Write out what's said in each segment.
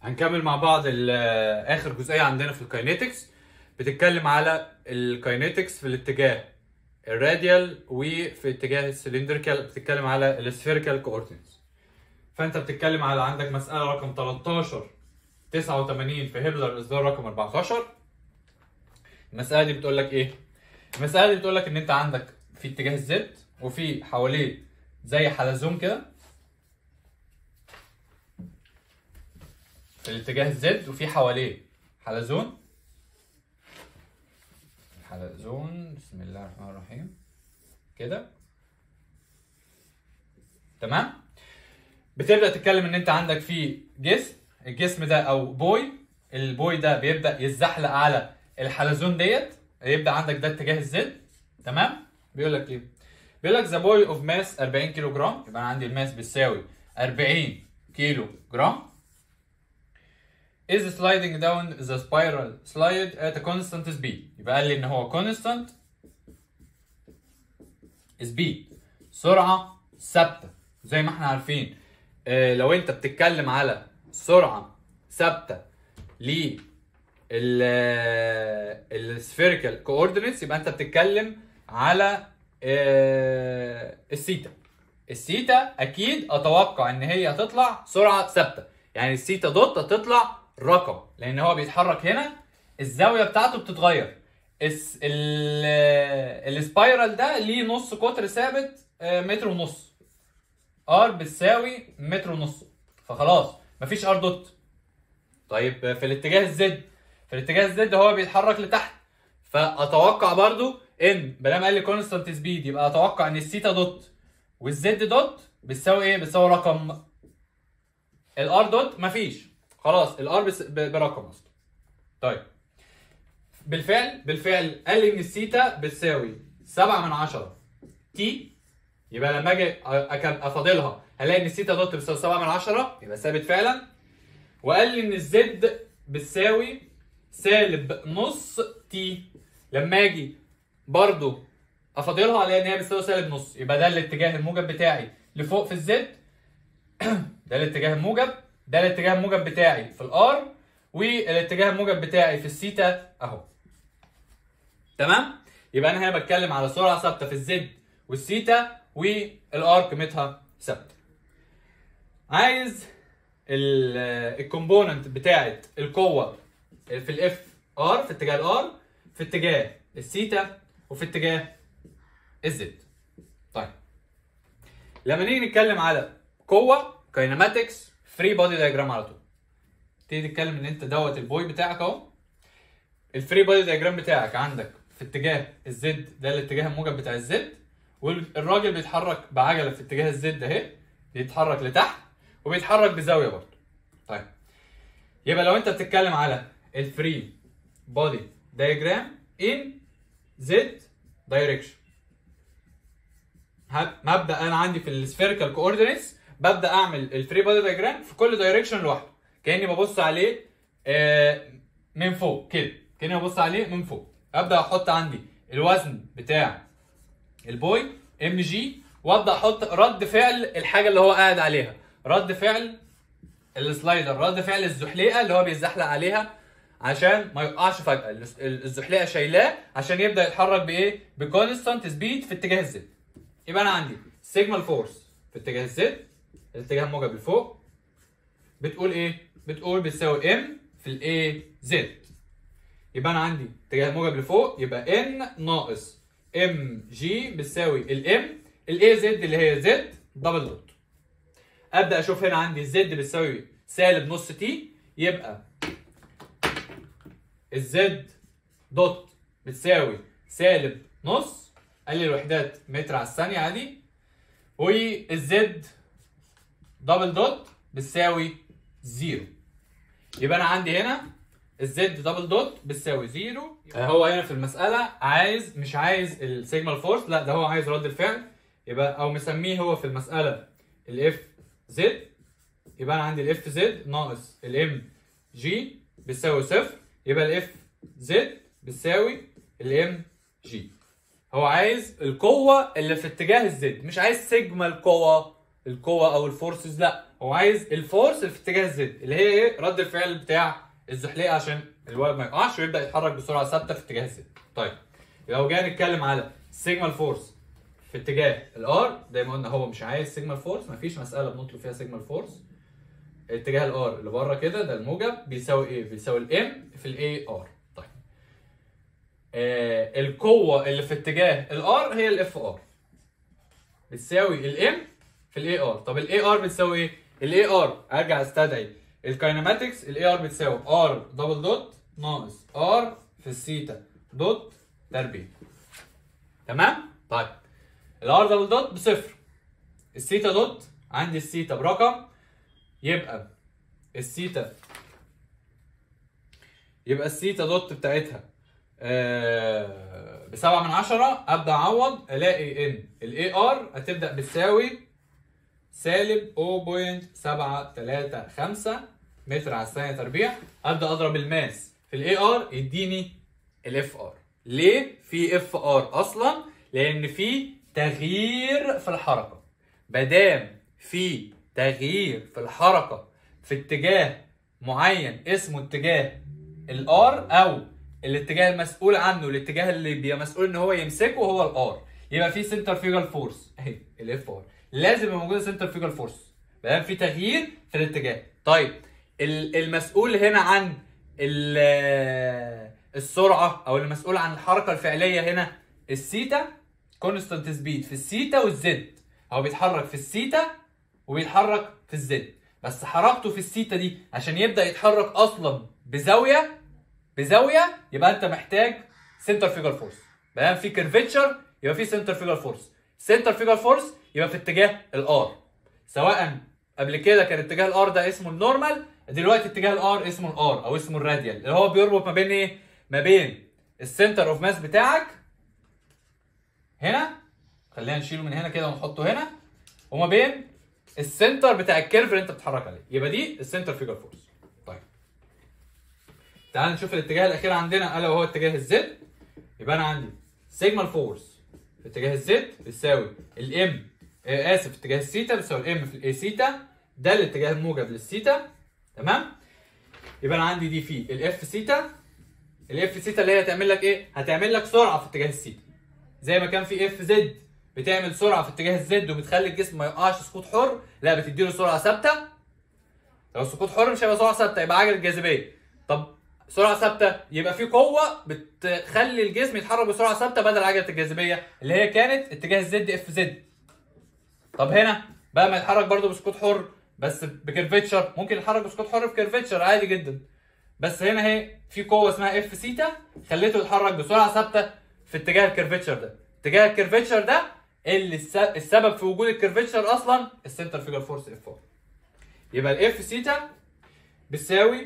هنكمل مع بعض ال- اخر جزئيه عندنا في الكاينيتكس بتتكلم على الكاينيتكس في الاتجاه الراديال وفي اتجاه السلندريكال بتتكلم على السفيريكال كوردينتس فانت بتتكلم على عندك مساله رقم 13 89 في هبلر اصدار رقم 14 المساله دي بتقول لك ايه المساله دي بتقول لك ان انت عندك في اتجاه الزد وفي حواليه زي حلزون كده في الاتجاه الزد وفي حواليه حلزون حلزون بسم الله الرحمن الرحيم كده تمام بتبدا تتكلم ان انت عندك في جسم الجسم ده او بوي البوي ده بيبدا يتزحلق على الحلزون ديت يبدا عندك ده اتجاه الزد تمام بيقول لك ايه بيقول لك ذا بوي اوف ماس 40 كيلو جرام يبقى انا عندي الماس بتساوي 40 كيلو جرام is sliding down the spiral slide at a constant speed يبقى قال لي ان هو constant speed سرعة ثابتة زي ما احنا عارفين اه لو انت بتتكلم على سرعة ثابتة ل السفيريكال كوردينيتس يبقى انت بتتكلم على اه السيتا السيتا اكيد اتوقع ان هي هتطلع سرعة ثابتة يعني السيتا دوت هتطلع رقم لان هو بيتحرك هنا الزاويه بتاعته بتتغير الس... ال... السبايرال ده ليه نص قطر ثابت آه، متر ونص ار بتساوي متر ونص فخلاص مفيش ار دوت طيب آه، في الاتجاه الزد في الاتجاه الزد هو بيتحرك لتحت فاتوقع برضو ان بدل قال لي كونستانت سبيد يبقى اتوقع ان السيتا دوت والزد دوت بتساوي ايه بتساوي رقم الار دوت مفيش خلاص الار بس ب- برقم اصلا طيب بالفعل بالفعل قال لي ان الثيتا بتساوي 7 من 10 تي يبقى لما اجي أ- أك- افاضلها هلاقي ان الثيتا دوت بتساوي 7 من 10 يبقى ثابت فعلا وقال لي ان الزد بتساوي سالب نص تي لما اجي برضو افاضلها الاقي ان هي بتساوي سالب نص يبقى ده الاتجاه الموجب بتاعي لفوق في الزد ده الاتجاه الموجب ده الاتجاه الموجب بتاعي في الار والاتجاه الموجب بتاعي في الثيتا اهو تمام يبقى انا هنا بتكلم على سرعه ثابته في الزد والثيتا والار قيمتها ثابته عايز الكومبوننت بتاعت القوه في الاف ار في اتجاه الار في اتجاه الثيتا وفي اتجاه الزد طيب لما نيجي نتكلم على قوه كاينماتكس فري بودي دايجرام على طول تيجي تتكلم ان انت دوت البوي بتاعك اهو الفري بودي دايجرام بتاعك عندك في اتجاه الزد ده الاتجاه الموجب بتاع الزد والراجل بيتحرك بعجله في اتجاه الزد اهي بيتحرك لتحت وبيتحرك بزاويه برضه طيب يبقى لو انت بتتكلم على الفري بودي دايجرام ان زد دايركشن هب- مبدا انا عندي في السفيريكال كوردينيتس ببدا اعمل الفري بودي دايجرام في كل دايركشن لوحده كاني ببص عليه آه، من فوق كده كاني ببص عليه من فوق ابدا احط عندي الوزن بتاع البوي ام جي وابدا احط رد فعل الحاجه اللي هو قاعد عليها رد فعل السلايدر رد فعل الزحليقه اللي هو بيتزحلق عليها عشان ما يقعش فجاه الس- الزحليقه شايلاه عشان يبدا يتحرك بايه بكونستانت سبيد في اتجاه الزد يبقى انا عندي سيجما الفورس في اتجاه الزد الاتجاه الموجب لفوق بتقول ايه بتقول بتساوي ام في الاي زد يبقى انا عندي اتجاه الموجب لفوق يبقى ان ناقص ام جي بتساوي الام الاي زد اللي هي زد دبل دوت ابدا اشوف هنا عندي الزد بتساوي سالب نص تي يبقى الزد دوت بتساوي سالب نص قال لي الوحدات متر على الثانيه عادي والزد دبل دوت بتساوي زيرو يبقى انا عندي هنا الزد دبل دوت بتساوي زيرو هو هنا في المساله عايز مش عايز السيجما فورس لا ده هو عايز رد الفعل يبقى او مسميه هو في المساله الاف زد يبقى انا عندي الاف زد ناقص الام جي بتساوي صفر يبقى الاف زد بتساوي الام جي هو عايز القوة اللي في اتجاه الزد مش عايز سيجما القوة القوة او الفورسز لا هو عايز الفورس اللي في اتجاه الزد اللي هي ايه رد الفعل بتاع الزحليقه عشان الواد ما يقعش ويبدا يتحرك بسرعه ثابته في اتجاه الزد طيب لو جينا نتكلم على سيجما الفورس في اتجاه الار زي ما قلنا هو مش عايز سيجما الفورس مفيش مساله بنطلب فيها سيجما الفورس اتجاه الار اللي بره كده ده الموجب بيساوي ايه بيساوي الام في الاي ار طيب آه القوه اللي في اتجاه الار هي الاف ار بتساوي الام في الاي ار طب الاي ار بتساوي ايه الاي ار ارجع استدعي الكاينماتكس الاي ار بتساوي ار دبل دوت ناقص ار في الثيتا دوت تربيع تمام طيب الار دبل دوت بصفر الثيتا دوت عندي الثيتا برقم يبقى الثيتا يبقى الثيتا دوت بتاعتها آه بسبعة من عشرة ابدا اعوض الاقي ان الاي ار هتبدا بتساوي سالب 0.735 متر على الثانية تربيع ابدا اضرب الماس في الاي ار يديني الاف ار ليه في اف ار اصلا لان في تغيير في الحركه مادام في تغيير في الحركه في اتجاه معين اسمه اتجاه الار او الاتجاه المسؤول عنه الاتجاه اللي بيبقى مسؤول ان هو يمسكه هو الار يبقى في سنتر فيجر فورس اهي الاف ار لازم يبقى موجود سنتر فيجر فورس ما في تغيير في الاتجاه طيب المسؤول هنا عن السرعه او المسؤول عن الحركه الفعليه هنا السيتا كونستانت سبيد في السيتا والزد هو بيتحرك في السيتا وبيتحرك في الزد بس حركته في السيتا دي عشان يبدا يتحرك اصلا بزاويه بزاويه يبقى انت محتاج سنتر فيجر فورس ما في كيرفيتشر يبقى في سنتر فيجر فورس سنتر فيجر فورس يبقى في اتجاه الار سواء قبل كده كان اتجاه الار ده اسمه النورمال دلوقتي اتجاه الار اسمه الار او اسمه الراديال اللي هو بيربط ما بين ايه ما بين السنتر اوف ماس بتاعك هنا خلينا نشيله من هنا كده ونحطه هنا وما بين السنتر بتاع الكيرف اللي انت بتتحرك عليه يبقى دي السنتر فيجر فورس طيب تعال نشوف الاتجاه الاخير عندنا الا وهو اتجاه الزد يبقى انا عندي سيجما الفورس في اتجاه الزد بتساوي الام آه اسف اتجاه الثيتا بتساوي الام في الاي سيتا ده الاتجاه الموجب للثيتا تمام يبقى انا عندي دي في الاف سيتا الاف سيتا اللي هي هتعمل لك ايه هتعمل لك سرعه في اتجاه الثيتا زي ما كان في اف زد بتعمل سرعه في اتجاه الزد وبتخلي الجسم ما يقعش سقوط حر لا بتديله سرعه ثابته لو سقوط حر مش هيبقى سرعه ثابته يبقى عجله جاذبيه طب سرعه ثابته يبقى في قوه بتخلي الجسم يتحرك بسرعه ثابته بدل عجله الجاذبيه اللي هي كانت اتجاه الزد اف زد طب هنا بقى ما يتحرك برده بسقوط حر بس بكيرفيتشر ممكن يتحرك بسقوط حر بكيرفيتشر عادي جدا بس هنا اهي في قوه اسمها اف سيتا خليته يتحرك بسرعه ثابته في اتجاه الكيرفيتشر ده اتجاه الكيرفيتشر ده اللي السبب في وجود الكيرفيتشر اصلا السنتر فيجر فورس اف 4 يبقى الاف سيتا بتساوي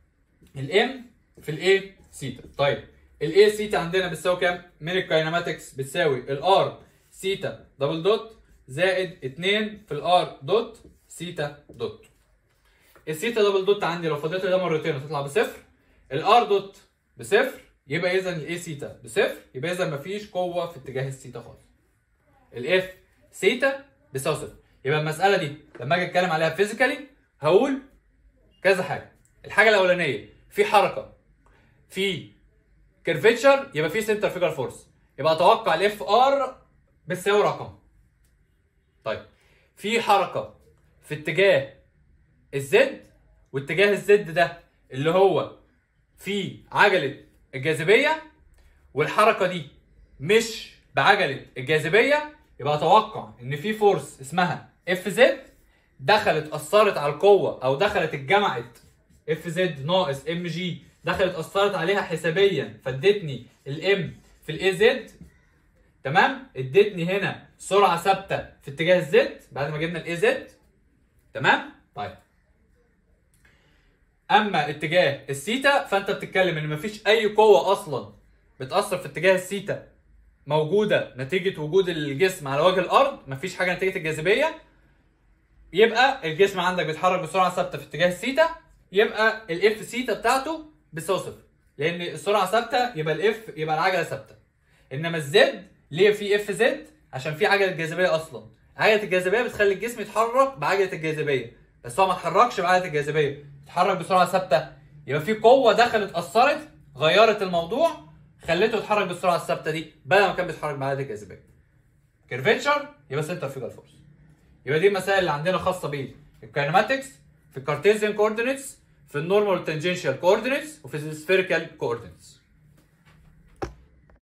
الام في الاي سيتا طيب الاي سيتا عندنا بتساوي كام من الكاينماتكس بتساوي الار سيتا دبل دوت زائد 2 في الار دوت سيتا دوت السيتا دبل دوت عندي لو فضيت ده مرتين هتطلع بصفر الار دوت بصفر يبقى اذا الاي سيتا بصفر يبقى اذا مفيش قوه في اتجاه السيتا خالص الاف سيتا بيساوي صفر يبقى المساله دي لما اجي اتكلم عليها فيزيكالي هقول كذا حاجه الحاجه الاولانيه في حركه في كيرفيتشر يبقى في سنتر فيجر فورس يبقى اتوقع الاف ار بتساوي رقم طيب في حركه في اتجاه الزد واتجاه الزد ده اللي هو في عجله الجاذبيه والحركه دي مش بعجله الجاذبيه يبقى اتوقع ان في فورس اسمها اف زد دخلت اثرت على القوه او دخلت اتجمعت اف زد ناقص ام جي دخلت اثرت عليها حسابيا فادتني الام في الاي زد تمام ادتني هنا سرعه ثابته في اتجاه الزد بعد ما جبنا الاي زد تمام طيب اما اتجاه السيتا فانت بتتكلم ان مفيش اي قوه اصلا بتاثر في اتجاه السيتا موجوده نتيجه وجود الجسم على وجه الارض مفيش حاجه نتيجه الجاذبيه يبقى الجسم عندك بيتحرك بسرعه ثابته في اتجاه السيتا يبقى الاف سيتا بتاعته بتساوي صفر لان السرعه ثابته يبقى الاف يبقى العجله ثابته انما الزد ليه في اف زد عشان في عجله جاذبيه اصلا عجله الجاذبيه بتخلي الجسم يتحرك بعجله الجاذبيه بس هو ما اتحركش بعدد الجاذبيه اتحرك بسرعه ثابته يبقى في قوه دخلت اثرت غيرت الموضوع خليته يتحرك بالسرعه الثابته دي بدل ما كان بيتحرك بعدد الجاذبيه كيرفيتشر يبقى سنترفيوجال فورس يبقى دي المسائل اللي عندنا خاصه بيه الكاينماتكس في الكارتيزيان كوردينيتس في النورمال تانجنشال كوردينيتس وفي السفيريكال كوردينيتس